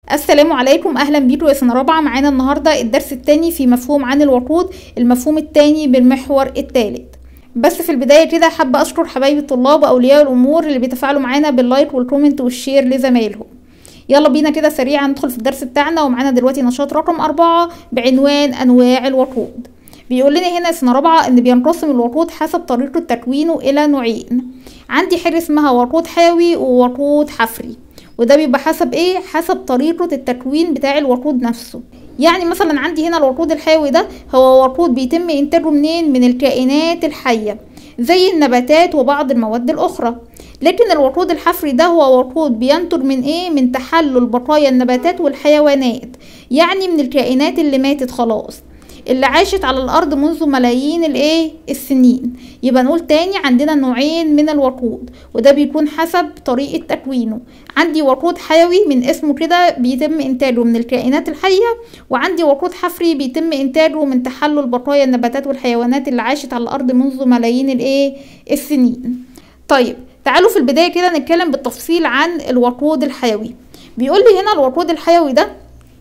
السلام عليكم اهلا بيكم يا سنه رابعه معانا النهارده الدرس الثاني في مفهوم عن الوقود المفهوم الثاني بالمحور الثالث بس في البدايه كده حابه اشكر حبايبي الطلاب واولياء الامور اللي بيتفاعلوا معانا باللايك والكومنت والشير لزمايلهم يلا بينا كده سريعا ندخل في الدرس بتاعنا ومعانا دلوقتي نشاط رقم أربعة بعنوان أنواع الوقود بيقول لنا هنا سنة رابعة إن بينقسم الوقود حسب طريقة تكوينه إلى نوعين عندي حاجة اسمها وقود حاوي ووقود حفري وده بيبقى حسب ايه حسب طريقة التكوين بتاع الوقود نفسه يعني مثلا عندي هنا الوقود الحيوي ده هو وقود بيتم انتاجه منين من الكائنات الحية زي النباتات وبعض المواد الاخرى لكن الوقود الحفري ده هو وقود بينتج من ايه من تحلل بقايا النباتات والحيوانات يعني من الكائنات اللي ماتت خلاص اللي عاشت على الارض منذ ملايين الايه السنين يبقى نقول تاني عندنا نوعين من الوقود وده بيكون حسب طريقة تكوينه عندي وقود حيوي من اسمه كده بيتم انتاجه من الكائنات الحية وعندي وقود حفري بيتم انتاجه من تحلل بقايا النباتات والحيوانات اللي عاشت على الارض منذ ملايين الايه السنين طيب تعالوا في البداية كده نتكلم بالتفصيل عن الوقود الحيوي بيقول لي هنا الوقود الحيوي ده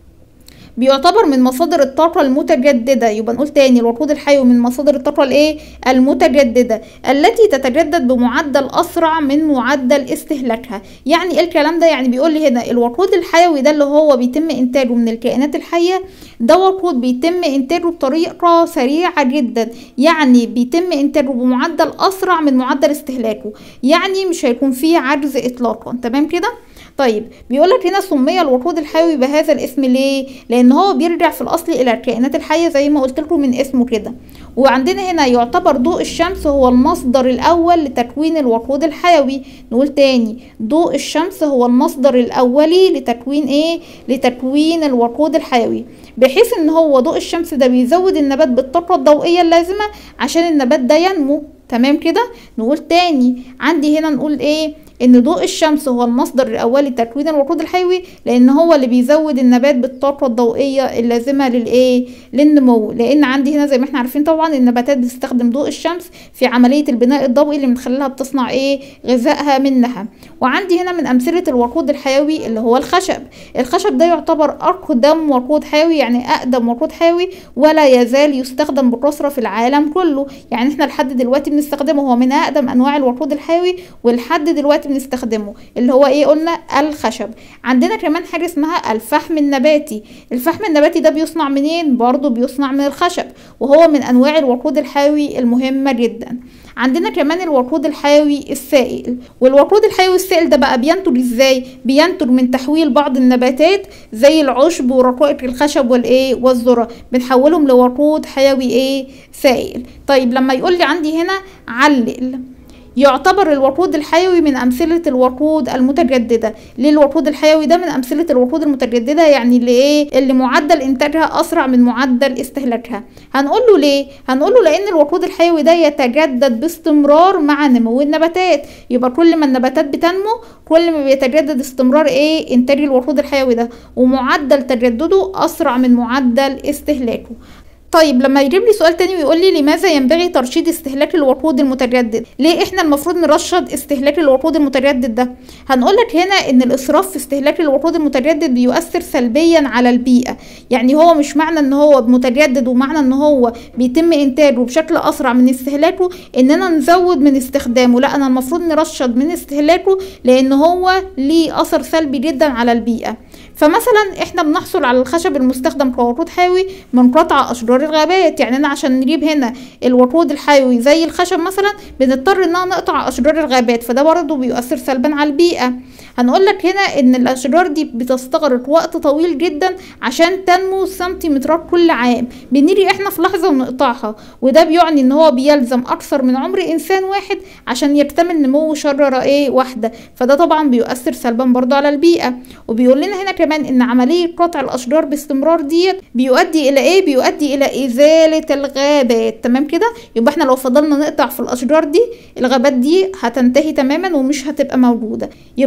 بيعتبر من مصادر الطاقة المتجددة يبقى نقول تاني الوقود الحيوي من مصادر الطاقة الايه المتجددة التي تتجدد بمعدل أسرع من معدل استهلاكها يعني ايه الكلام ده يعني بيقول لي هنا الوقود الحيوي ده اللي هو بيتم إنتاجه من الكائنات الحية ده وقود بيتم إنتاجه بطريقة سريعة جدا يعني بيتم إنتاجه بمعدل أسرع من معدل استهلاكه يعني مش هيكون فيه عجز إطلاقا تمام كده طيب بيقول لك هنا سمي الوقود الحيوي بهذا الاسم ليه لان هو بيرجع في الاصل الى الكائنات الحيه زي ما قلت لكم من اسمه كده وعندنا هنا يعتبر ضوء الشمس هو المصدر الاول لتكوين الوقود الحيوي نقول تاني ضوء الشمس هو المصدر الاولي لتكوين ايه لتكوين الوقود الحيوي بحيث ان هو ضوء الشمس ده بيزود النبات بالطاقه الضوئيه اللازمه عشان النبات ده ينمو تمام كده نقول تاني عندي هنا نقول ايه ان ضوء الشمس هو المصدر الاولي لتكوين الوقود الحيوي لان هو اللي بيزود النبات بالطاقه الضوئيه اللازمه للايه للنمو لان عندي هنا زي ما احنا عارفين طبعا النباتات بتستخدم ضوء الشمس في عمليه البناء الضوئي اللي من خلالها بتصنع ايه غذائها منها وعندي هنا من امثله الوقود الحيوي اللي هو الخشب الخشب ده يعتبر اقدم وقود حيوي يعني اقدم وقود حيوي ولا يزال يستخدم بكثره في العالم كله يعني احنا لحد دلوقتي بنستخدمه هو من اقدم انواع الوقود الحيوي ولحد دلوقتي بنستخدمه اللي هو ايه قلنا الخشب عندنا كمان حاجه اسمها الفحم النباتي الفحم النباتي ده بيصنع منين برضه بيصنع من الخشب وهو من انواع الوقود الحيوي المهمه جدا عندنا كمان الوقود الحيوي السائل والوقود الحيوي السائل ده بقى بينتج ازاي بينتج من تحويل بعض النباتات زي العشب ورقائق الخشب والايه والذره بنحولهم لوقود حيوي ايه سائل طيب لما يقول لي عندي هنا علل يعتبر الوقود الحيوي من أمثلة الوقود المتجددة ليه الوقود الحيوي ده من أمثلة الوقود المتجددة يعني اللي إيه اللي معدل إنتاجها أسرع من معدل استهلاكها هنقول له ليه هنقول له لأن الوقود الحيوي ده يتجدد باستمرار مع نمو النباتات يبقى كل ما النباتات بتنمو كل ما بيتجدد استمرار إيه إنتاج الوقود الحيوي ده ومعدل تجدده أسرع من معدل استهلاكه طيب لما يجيب لي سؤال تاني ويقول لي لماذا ينبغي ترشيد استهلاك الوقود المتجدد ليه احنا المفروض نرشد استهلاك الوقود المتجدد ده هنقول لك هنا ان الاسراف في استهلاك الوقود المتجدد بيؤثر سلبيا على البيئه يعني هو مش معنى ان هو متجدد ومعنى ان هو بيتم انتاجه بشكل اسرع من استهلاكه اننا نزود من استخدامه لا انا المفروض نرشد من استهلاكه لان هو ليه اثر سلبي جدا على البيئه فمثلا احنا بنحصل على الخشب المستخدم كوقود حيوي من قطع اشجار الغابات يعني انا عشان نجيب هنا الوقود الحيوي زي الخشب مثلا بنضطر اننا نقطع اشجار الغابات فده برضه بيؤثر سلبا على البيئه هنقول لك هنا ان الاشجار دي بتستغرق وقت طويل جدا عشان تنمو سنتيمترات كل عام بنيجي احنا في لحظه ونقطعها وده بيعني ان هو بيلزم اكثر من عمر انسان واحد عشان يكتمل نمو شجره ايه واحده فده طبعا بيؤثر سلبا برضه على البيئه وبيقول لنا هنا كمان ان عمليه قطع الاشجار باستمرار ديت بيؤدي الى ايه بيؤدي الى ازاله الغابات تمام كده يبقى احنا لو فضلنا نقطع في الاشجار دي الغابات دي هتنتهي تماما ومش هتبقى موجوده يبقى احنا نطلع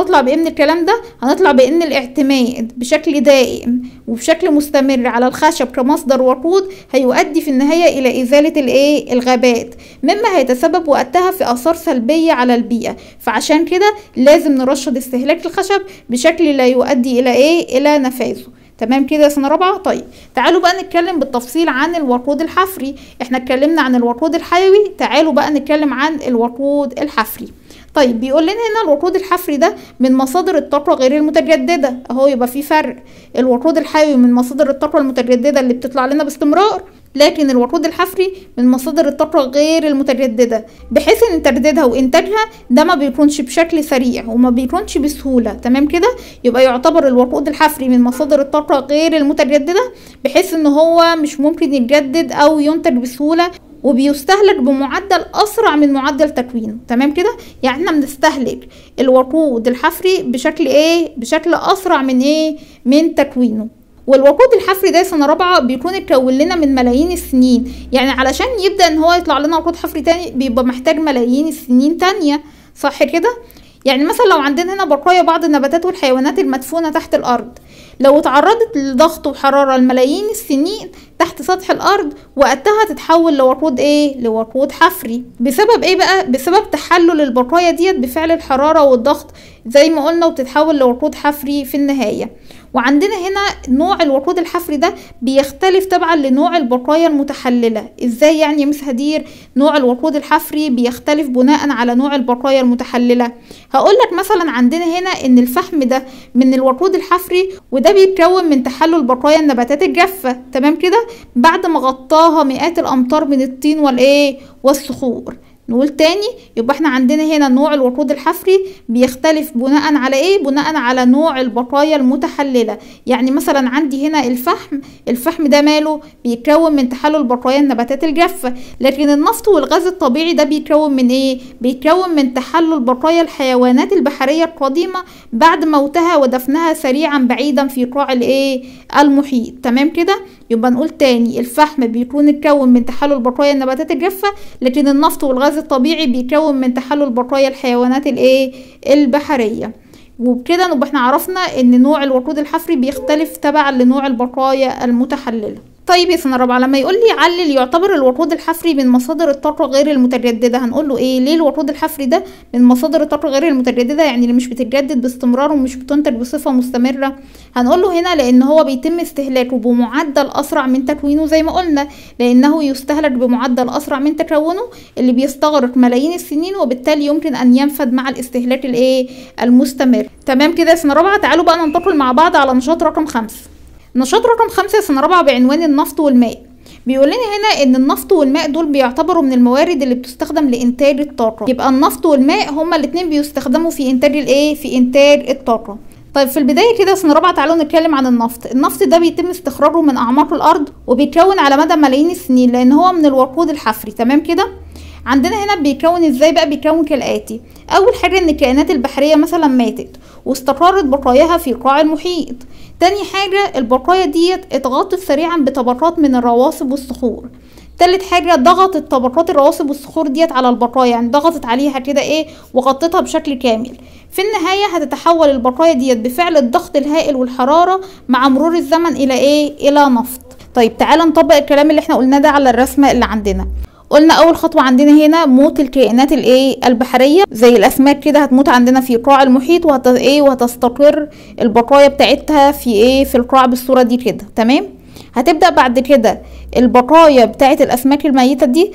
هنطلع بايه من الكلام ده هنطلع بان الاعتماد بشكل دائم وبشكل مستمر على الخشب كمصدر وقود هيؤدي في النهايه الى ازاله الايه الغابات مما هيتسبب وقتها في اثار سلبيه على البيئه فعشان كده لازم نرشد استهلاك الخشب بشكل لا يؤدي الى ايه الى نفاذه تمام كده يا سنه رابعه طيب تعالوا بقى نتكلم بالتفصيل عن الوقود الحفري احنا اتكلمنا عن الوقود الحيوي تعالوا بقى نتكلم عن الوقود الحفري طيب بيقول لنا هنا الوقود الحفري ده من مصادر الطاقة غير المتجددة اهو يبقى في فرق الوقود الحيوي من مصادر الطاقة المتجددة اللي بتطلع لنا باستمرار لكن الوقود الحفري من مصادر الطاقة غير المتجددة بحيث ان تجديدها وانتاجها ده ما بيكونش بشكل سريع وما بيكونش بسهولة تمام كده يبقى يعتبر الوقود الحفري من مصادر الطاقة غير المتجددة بحيث ان هو مش ممكن يتجدد او ينتج بسهولة وبيستهلك بمعدل اسرع من معدل تكوينه تمام كده يعني احنا بنستهلك الوقود الحفري بشكل ايه بشكل اسرع من ايه من تكوينه والوقود الحفري ده سنه رابعه بيكون اتكون لنا من ملايين السنين يعني علشان يبدا ان هو يطلع لنا وقود حفري تاني بيبقى محتاج ملايين السنين تانية صح كده يعني مثلا لو عندنا هنا بقايا بعض النباتات والحيوانات المدفونة تحت الأرض لو اتعرضت لضغط وحرارة لملايين السنين تحت سطح الأرض وقتها تتحول لوقود ايه لوقود حفري بسبب ايه بقى بسبب تحلل البقايا ديت بفعل الحرارة والضغط زي ما قلنا وبتتحول لوقود حفري في النهاية وعندنا هنا نوع الوقود الحفري ده بيختلف طبعا لنوع البقايا المتحللة ازاي يعني يا مس هدير نوع الوقود الحفري بيختلف بناء على نوع البقايا المتحللة هقول لك مثلا عندنا هنا ان الفحم ده من الوقود الحفري وده بيتكون من تحلل بقايا النباتات الجافة تمام كده بعد ما غطاها مئات الامتار من الطين والايه والصخور نقول تاني يبقى احنا عندنا هنا نوع الوقود الحفري بيختلف بناء على ايه بناء على نوع البقايا المتحللة يعني مثلا عندي هنا الفحم الفحم ده ماله بيتكون من تحلل بقايا النباتات الجافة لكن النفط والغاز الطبيعي ده بيتكون من ايه بيتكون من تحلل بقايا الحيوانات البحرية القديمة بعد موتها ودفنها سريعا بعيدا في قاع الايه المحيط تمام كده يبقى نقول تاني الفحم بيكون اتكون من تحلل بقايا النباتات الجافة لكن النفط والغاز الطبيعي بيكون من تحلل بقايا الحيوانات الايه البحرية وبكده نبقى احنا عرفنا ان نوع الوقود الحفري بيختلف تبعا لنوع البقايا المتحللة طيب يا سنة رابعة لما يقول لي علل يعتبر الوقود الحفري من مصادر الطاقة غير المتجددة هنقول له ايه ليه الوقود الحفري ده من مصادر الطاقة غير المتجددة يعني اللي مش بتتجدد باستمرار ومش بتنتج بصفة مستمرة هنقول له هنا لان هو بيتم استهلاكه بمعدل اسرع من تكوينه زي ما قلنا لانه يستهلك بمعدل اسرع من تكونه اللي بيستغرق ملايين السنين وبالتالي يمكن ان ينفد مع الاستهلاك الايه المستمر تمام كده يا سنة رابعة تعالوا بقى ننتقل مع بعض على نشاط رقم خمسة نشاط رقم خمسة سنة رابعة بعنوان النفط والماء بيقول لنا هنا ان النفط والماء دول بيعتبروا من الموارد اللي بتستخدم لانتاج الطاقة يبقى النفط والماء هما الاتنين بيستخدموا في انتاج الايه في انتاج الطاقة طيب في البداية كده سنة رابعة تعالوا نتكلم عن النفط النفط ده بيتم استخراجه من أعماق الأرض وبيتكون على مدى ملايين السنين لأن هو من الوقود الحفري تمام كده عندنا هنا بيكون ازاي بقى بيكون كالآتي أول حاجة إن الكائنات البحرية مثلا ماتت واستقرت بقاياها في قاع المحيط تاني حاجة البقايا ديت اتغطت سريعا بطبقات من الرواسب والصخور تالت حاجة ضغطت طبقات الرواسب والصخور ديت على البقايا يعني ضغطت عليها كده ايه وغطتها بشكل كامل في النهاية هتتحول البقايا ديت بفعل الضغط الهائل والحرارة مع مرور الزمن الى ايه الى نفط طيب تعالى نطبق الكلام اللي احنا قلناه ده على الرسمة اللي عندنا قلنا اول خطوه عندنا هنا موت الكائنات الايه البحريه زي الاسماك كده هتموت عندنا في قاع المحيط وهت ايه وهتستقر البقايا بتاعتها في ايه في القاع بالصوره دي كده تمام هتبدا بعد كده البقايا بتاعت الاسماك الميته دي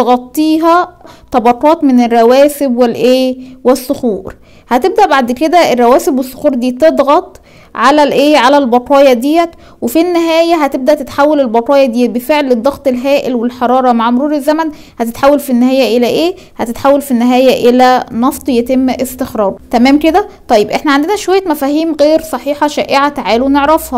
هتغطيها طبقات من الرواسب والايه والصخور هتبدا بعد كده الرواسب والصخور دي تضغط على الايه على البقايا ديت وفي النهايه هتبدا تتحول البقايا دي بفعل الضغط الهائل والحراره مع مرور الزمن هتتحول في النهايه الى ايه هتتحول في النهايه الى نفط يتم استخراجه تمام كده طيب احنا عندنا شويه مفاهيم غير صحيحه شائعه تعالوا نعرفها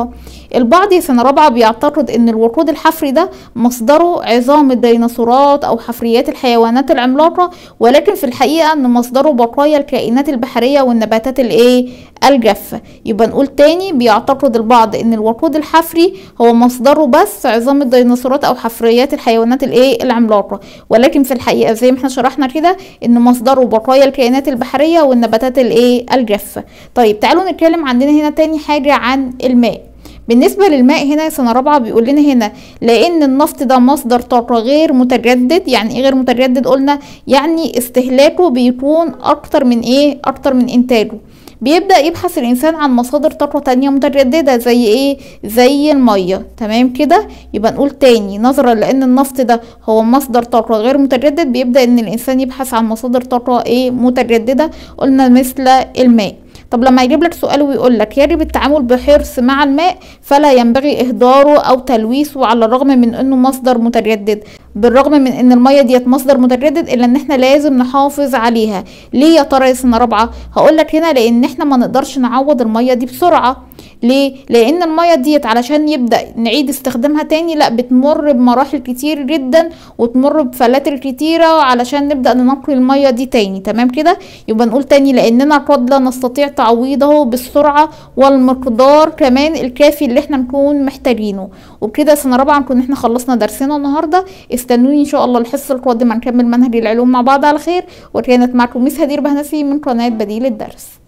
البعض سنة رابعة بيعتقد ان الوقود الحفري ده مصدره عظام الديناصورات او حفريات الحيوانات العملاقة ولكن في الحقيقة ان مصدره بقايا الكائنات البحرية والنباتات الايه الجافة يبقى نقول تاني بيعتقد البعض ان الوقود الحفري هو مصدره بس عظام الديناصورات او حفريات الحيوانات الايه العملاقة ولكن في الحقيقة زي ما احنا شرحنا كده ان مصدره بقايا الكائنات البحرية والنباتات الايه الجافة طيب تعالوا نتكلم عندنا هنا تاني حاجة عن الماء بالنسبة للماء هنا سنة رابعة بيقول لنا هنا لأن النفط ده مصدر طاقة غير متجدد يعني ايه غير متجدد قلنا يعني استهلاكه بيكون أكتر من ايه أكتر من إنتاجه بيبدأ يبحث الإنسان عن مصادر طاقة تانية متجددة زي إيه؟ زي المية تمام كده؟ يبقى نقول تاني نظرا لأن النفط ده هو مصدر طاقة غير متجدد بيبدأ إن الإنسان يبحث عن مصادر طاقة إيه؟ متجددة قلنا مثل الماء طب لما يجيب لك سؤال ويقول لك يجب التعامل بحرص مع الماء فلا ينبغي اهداره او تلويثه على الرغم من انه مصدر متجدد بالرغم من ان الميه ديت مصدر متجدد الا ان احنا لازم نحافظ عليها ليه يا ترى يا سنه رابعه هقول لك هنا لان احنا ما نقدرش نعوض الميه دي بسرعه ليه لان الميه ديت علشان يبدا نعيد استخدامها تاني لا بتمر بمراحل كتير جدا وتمر بفلاتر كتيره علشان نبدا ننقي الميه دي تاني تمام كده يبقى نقول تاني لاننا قد لا نستطيع تعويضه بالسرعه والمقدار كمان الكافي اللي احنا نكون محتاجينه وبكده سنه رابعه نكون احنا خلصنا درسنا النهارده استنوني ان شاء الله الحصه القادمه نكمل منهج العلوم مع بعض على خير وكانت معكم ميس هدير بهنسي من قناه بديل الدرس